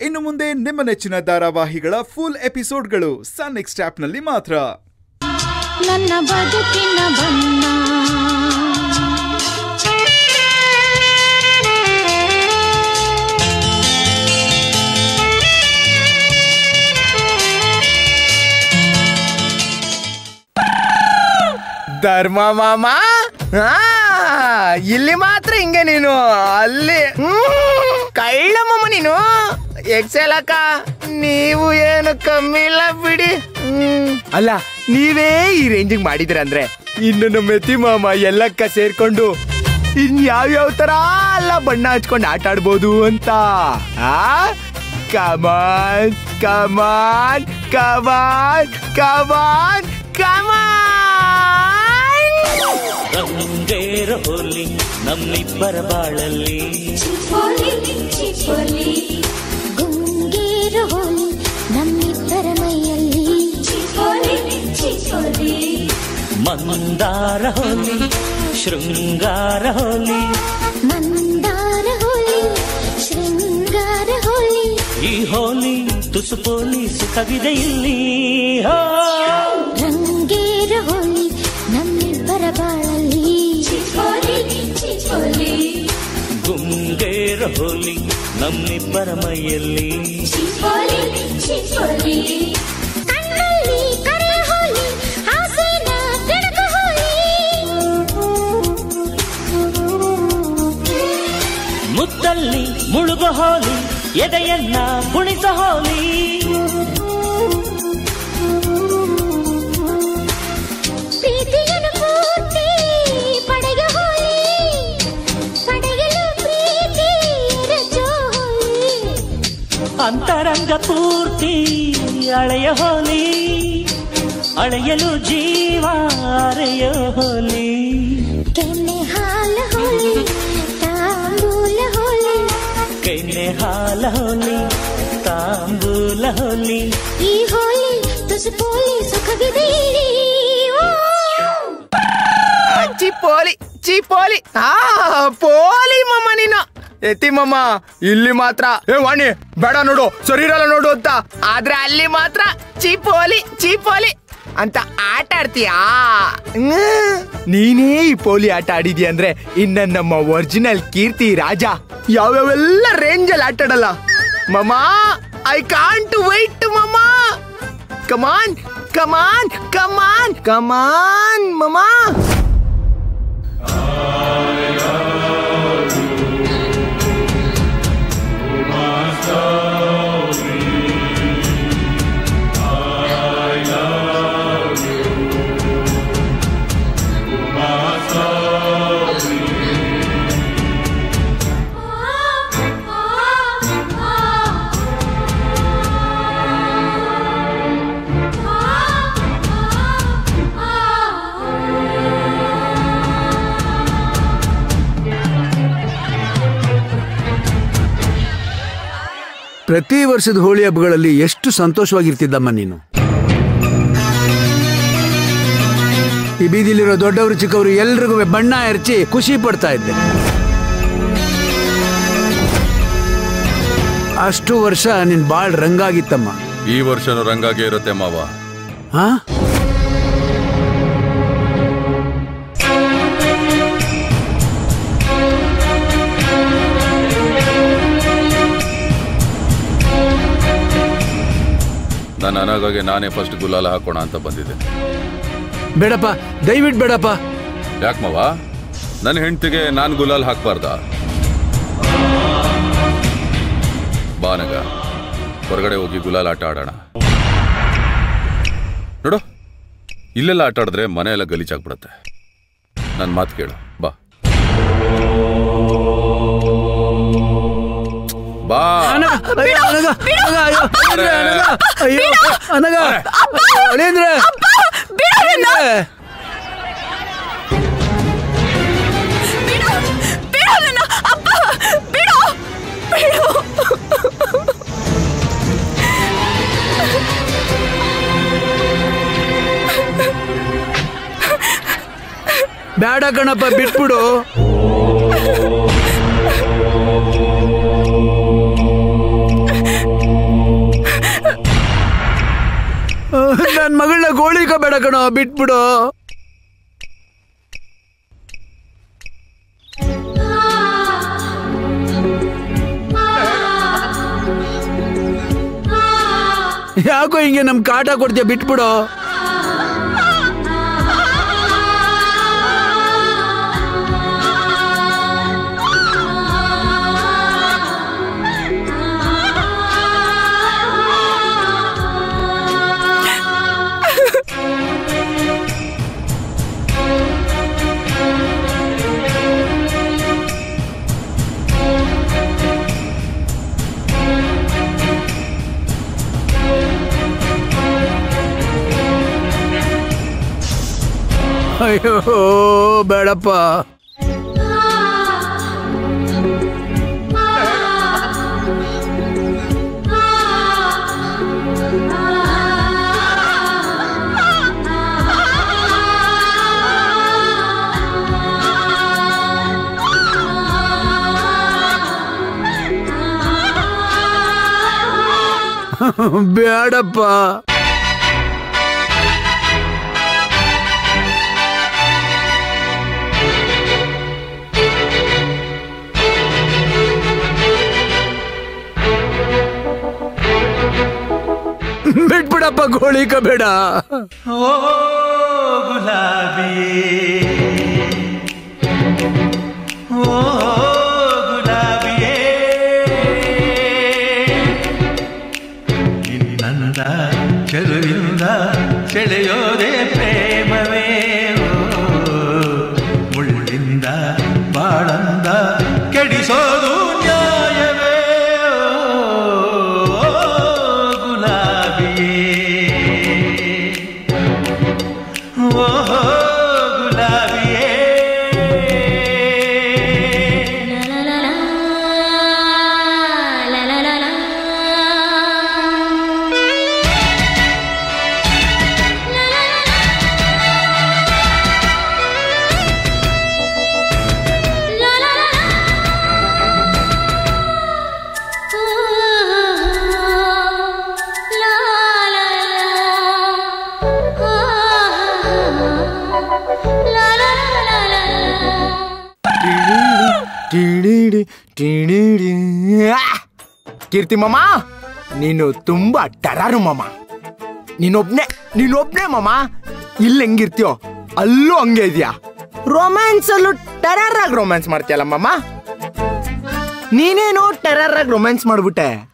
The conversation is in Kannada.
ಇನ್ನು ಮುಂದೆ ನಿಮ್ಮ ನೆಚ್ಚಿನ ಧಾರಾವಾಹಿಗಳ ಫುಲ್ ಎಪಿಸೋಡ್ಗಳು ಸನ್ ನೆಕ್ಸ್ಟ್ ಆಪ್ನಲ್ಲಿ ಮಾತ್ರ ನನ್ನ ಬದುಕಿನ ಬಣ್ಣ ಧರ್ಮ ಮಾಮ ಆ, ಇಲ್ಲಿ ಮಾತ್ರ ಹಿಂಗೆ ನೀನು ಅಲ್ಲಿ ಹ್ಮ್, ಕಳ್ಳ ಮಾಮ ನೀನು ಎಕ್ಸೆಲ್ ಅಕ್ಕ ನೀವು ಏನು ಕಮ್ಮಿ ಇಲ್ಲ ಬಿಡಿ ಹ್ಮ್. ಅಲ್ಲ ನೀವೇ ಈ ರೇಂಜಿಗೆ ಮಾಡಿದಿರ ಅಂದ್ರೆ ಇನ್ನು ನಮ್ಮ ಎತ್ತಿ ಮಾಮ ಎಲ್ಲಕ್ಕ ಸೇರ್ಕೊಂಡು ಇನ್ ಯಾವ್ಯಾವ ತರ ಎಲ್ಲ ಬಣ್ಣ ಹಚ್ಕೊಂಡು ಆಟ ಆಡ್ಬೋದು ಅಂತ ಆ ಕಮಾನ್ ಕಮಾನ್ ಕಮಾನ್ ಕಮಾನ್ ಕಮಾನ್ ರಂಗೇರ ಹೋಲಿ ನಮ್ಮಿಬ್ಬರ ಬಾಳಲ್ಲಿ ಗುಂಗೇರ ಹೋಲಿ ನಮ್ಮಿಬ್ಬರ ಮೈಯಲ್ಲಿ ಮಂದಾರ ಹೋಲಿ ಶೃಂಗಾರ ಹೋಲಿ ಮಂದಾರ ಹೋಲಿ ಶೃಂಗಾರ ಹೋಲಿ ಈ ಹೋಲಿ ತುಸು ಪೋಲಿ ಸುಖವಿದೆ ಇಲ್ಲಿ ಹೋ. ರಂಗೇರ ಹೋಲಿ ನಮ್ಮಿಬ್ಬರ ಬಾಳಲ್ಲಿ ಗುಂಗೇರ ಹೋಲಿ ನಮ್ಮಿಬ್ಬರ ಮೈಯಲ್ಲಿ ಕಣ್ಣಲ್ಲಿ ಕರೆ ಹೋಲಿ ಆಸೆನ ಕೆಣಕ ಹೋಲಿ ಮುತ್ತಲ್ಲಿ ಮುಳುಗು ಹೋಲಿ ಎದೆಯನ್ನ ಕುಣಿಸ ಹೋಲಿ ಪ್ರೀತಿಯನ್ನು ಪೂರ್ತಿ ಪಡೆಯ ಹೋಲಿ ಪಡೆಯಲು ಪ್ರೀತಿ ರಜೋ ಹೋಲಿ ಅಂತರಂಗ ಪೂರ್ತಿ ಅಳೆಯ ಹೋಲಿ ಅಳೆಯಲು ಜೀವ ಅರೆಯ ಹೋಲಿ ಕೆನ್ನೆ ಹಾಲ ಹೋಲಿ ತಾಂಬೂಲ ಹೋಲಿ ಕೆನ್ನೆ ಹಾಲ ಹೋಲಿ ತಾಂಬೂಲ ಹೋಲಿ ಈ ಹೋಲಿ ತುಸು ಪೋಲಿ ಸುಖವಿದೆ ಇಲ್ಲಿ. ಓ! ಆ, ಚಿಪೋಲಿ ಚಿಪೋಲಿ ಆ ಪೋಲಿ ಮಮ್ಮ ನೀನು ಎತ್ತಿ ಮಮ್ಮ ಇಲ್ಲಿ ಮಾತ್ರ ಏ ವಾಣಿ ಬೇಡ ನೋಡು ಸರಿ ಇರಲ್ಲ ನೋಡು ಅಂತ ಆದ್ರೆ ಅಲ್ಲಿ ಮಾತ್ರ ಚಿಪೋಲಿ ಚಿಪೋಲಿ ಅಂತ ಆಟ ಆಡ್ತೀಯಾ ಹ್ಮ್. ನೀನೇ ಈ ಪೋಲಿ ಆಟ ಆಡಿದ್ಯಾ ಅಂದ್ರೆ ಇನ್ನ ನಮ್ಮ ಒರಿಜಿನಲ್ ಕೀರ್ತಿ ರಾಜ ಯಾವ್ಯಾವೆಲ್ಲ ರೇಂಜಲ್ಲಿ ಆಟ ಆಡಲ್ಲ ಮಮ್ಮ ಐ ಕಾಂಟ್ ವೈಟ್ ಮಮ್ಮ ಕಮಾನ್ ಕಮಾನ್ ಕಮಾನ್ ಕಮಾನ್ ಮಮ್ಮ ಪ್ರತಿ ವರ್ಷದ ಹೋಳಿ ಹಬ್ಬಗಳಲ್ಲಿ ಎಷ್ಟು ಸಂತೋಷವಾಗಿರ್ತಿದ್ದಮ್ಮ ನೀನು ಈ ಬೀದಿಲಿರೋ ದೊಡ್ಡವರು ಚಿಕ್ಕವರು ಎಲ್ರಿಗೂ ಬಣ್ಣ ಎರಚಿ ಖುಷಿ ಪಡ್ತಾ ಇದ್ದೆ ಅಷ್ಟು ವರ್ಷ ನಿನ್ ಬಾಳ್ ರಂಗಾಗಿತ್ತಮ್ಮ ಈ ವರ್ಷನೂ ರಂಗಾಗೆ ಇರುತ್ತೆ ಮಾವ ಹಾ ನನ್ನ ಅನಗಾಗಿ ನಾನೇ ಫಸ್ಟ್ ಗುಲಾಲ ಹಾಕೋಣ ಅಂತ ಬಂದಿದ್ದೆ ಬೇಡಪ್ಪ ದಯವಿಟ್ಟು ಬೇಡಪ್ಪ ಯಾಕೆ ಮಾವ ನನ್ನ ಹೆಂಡ್ತಿಗೆ ನಾನು ಗುಲಾಲ್ ಹಾಕ್ಬಾರ್ದ ಬಾನಗ ಹೊರಗಡೆ ಹೋಗಿ ಗುಲಾಲ್ ಆಟ ಆಡೋಣ ನೋಡು ಇಲ್ಲೆಲ್ಲ ಆಟ ಆಡಿದ್ರೆ ಮನೆ ಎಲ್ಲ ಗಲೀಜಾಗ್ಬಿಡತ್ತೆ ನನ್ನ ಮಾತು ಕೇಳು ಬಾ ಬಾ ಅನಗ, ಅಯ್ಯೋ, ಅನಗ, ಅನಗ, ಅಯ್ಯೋ, ಅನಗ, ಅನಗ, ಅಯ್ಯೋ, ಅನಗ, ಅಳಿಯಂದ್ರೆ, ಅಳಿಯಂದ್ರೆ. ಬೇಡ ಕಣಪ್ಪ ಬಿಟ್ಬಿಡು ನನ್ ಮಗಳನ್ನ ಗೋಳಿಕ ಬೇಡ ಕಣೋ ಬಿಟ್ಬಿಡು ಯಾಕೋ ಹಿಂಗೆ ನಮ್ ಕಾಟ ಕೊಡ್ತೀಯ ಬಿಟ್ಬಿಡು ಅಯ್ಯೋ ಬೇಡಪ್ಪ ಬೇಡಪ್ಪ ಬಿಟ್ಬಿಡಪ್ಪ ಗೋಳಿಕ ಬೇಡ ಓ ಗುಲಾಬಿಯೇ ಓ ಗುಲಾಬಿಯೇ ನಿನ್ನಂದ ಚೆಲುವಿಂದ ಸೆಳೆಯೋದೇ ಪ್ರೇಮವೇ ಓ, ಮುಳ್ಳಿಂದ ಬಾಳಂದ ಕೆಡಿಸೋದು ನ್ಯಾಯವೇ ಓ, ಗುಲಾಬಿಯೇ ಓ ಗುಲಾಬಿಯೇ ಟಿಡಿಡಿ, ಟಿಡಿಡಿ. ಆ! ಕೀರ್ತಿ ಮಾಮ ನೀನು ತುಂಬಾ ಟರಾರು ಮಾಮ ನೀನೊಬ್ನೇ ನೀನೊಬ್ನೇ ಮಾಮ ಇಲ್ಲಿ ಹೆಂಗಿರ್ತೀಯೋ ಅಲ್ಲೂ ಹಂಗೆ ಇದೆಯಾ ರೊಮ್ಯಾನ್ಸ್ ಅಲ್ಲೂ ಟೆರರ್ ಆಗಿ ರೊಮ್ಯಾನ್ಸ್ ಮಾಡ್ತೀಯಲ್ಲ ಮಾಮ ನೀನೇನು ಟೆರರ್ ಆಗಿ ರೊಮ್ಯಾನ್ಸ್ ಮಾಡ್ಬಿಟ್ಟೆ